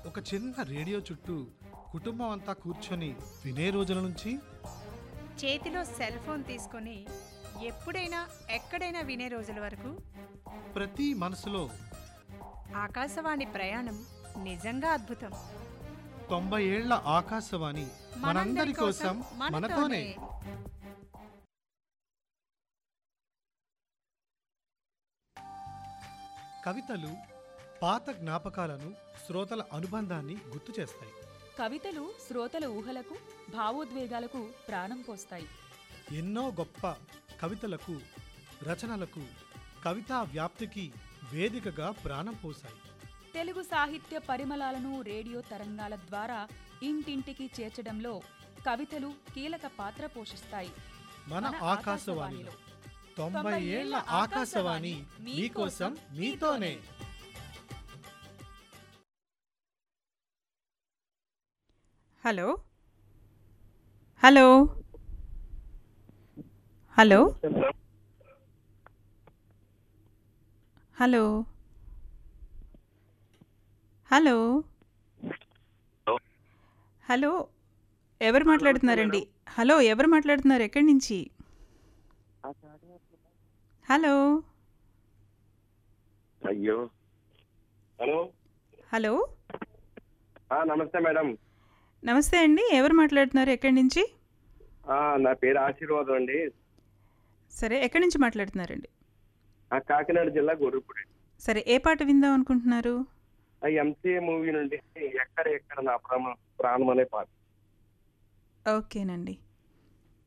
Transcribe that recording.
ఒక చిన్న రేడియో చుట్టూ కుటుంబం అంతా కూర్చొని వినే రోజుల నుంచి చేతిలో సెల్ ఫోన్ తీసుకొని ఎప్పుడైనా ఎక్కడైనా వినే రోజుల వరకు ప్రతి మనసులో ఆకాశవాణి ప్రయాణం నిజంగా అద్భుతం తొంభై ఏళ్ల ఆకాశవాణి మనందరి కోసం మనతోనే కవితలు పాత జ్ఞాపకాలను శ్రోతల అనుబంధాన్ని గుర్తు చేస్తాయి కవితలు శ్రోతల ఊహలకు భావోద్వేగాలకు ప్రాణం పోస్తాయి ఎన్నో గొప్ప కవితలకు రచనలకు కవితా వ్యాప్తికి వేదికగా ప్రాణం పోశాయి తెలుగు సాహిత్య పరిమళాలను రేడియో తరంగాల ద్వారా ఇంటింటికి చేర్చడంలో కవితలు కీలక పాత్ర పోషిస్తాయి మన ఆకాశవాణిలో తొంభై ఏళ్ల ఆకాశవాణి మీకోసం మీతోనే hello hello hello hello hello hello ఎవరు మాట్లాడుతున్నారండి హలో ఎవరు మాట్లాడుతున్నారు ఎక్కడి నుంచి హలో అయ్యో హలో హలో ఆ, నమస్తే మేడం నమస్తే అండి ఎవరు మాట్లాడుతున్నారు ఎక్కడి నుంచి ఆ, నా పేరు ఆశీర్వాదం అండి సరే ఎక్కడి నుంచి మాట్లాడుతున్నారండి ఆ కాకినాడ జిల్లా గొర్రెపూడి సరే ఏ పాట విందాం అనుకుంటున్నారు ఆ ఎంసీఏ మూవీ నుండి ఎక్కడ ఎక్కడ నా ప్రాణం ప్రాణం అనే పాట ఓకేనండి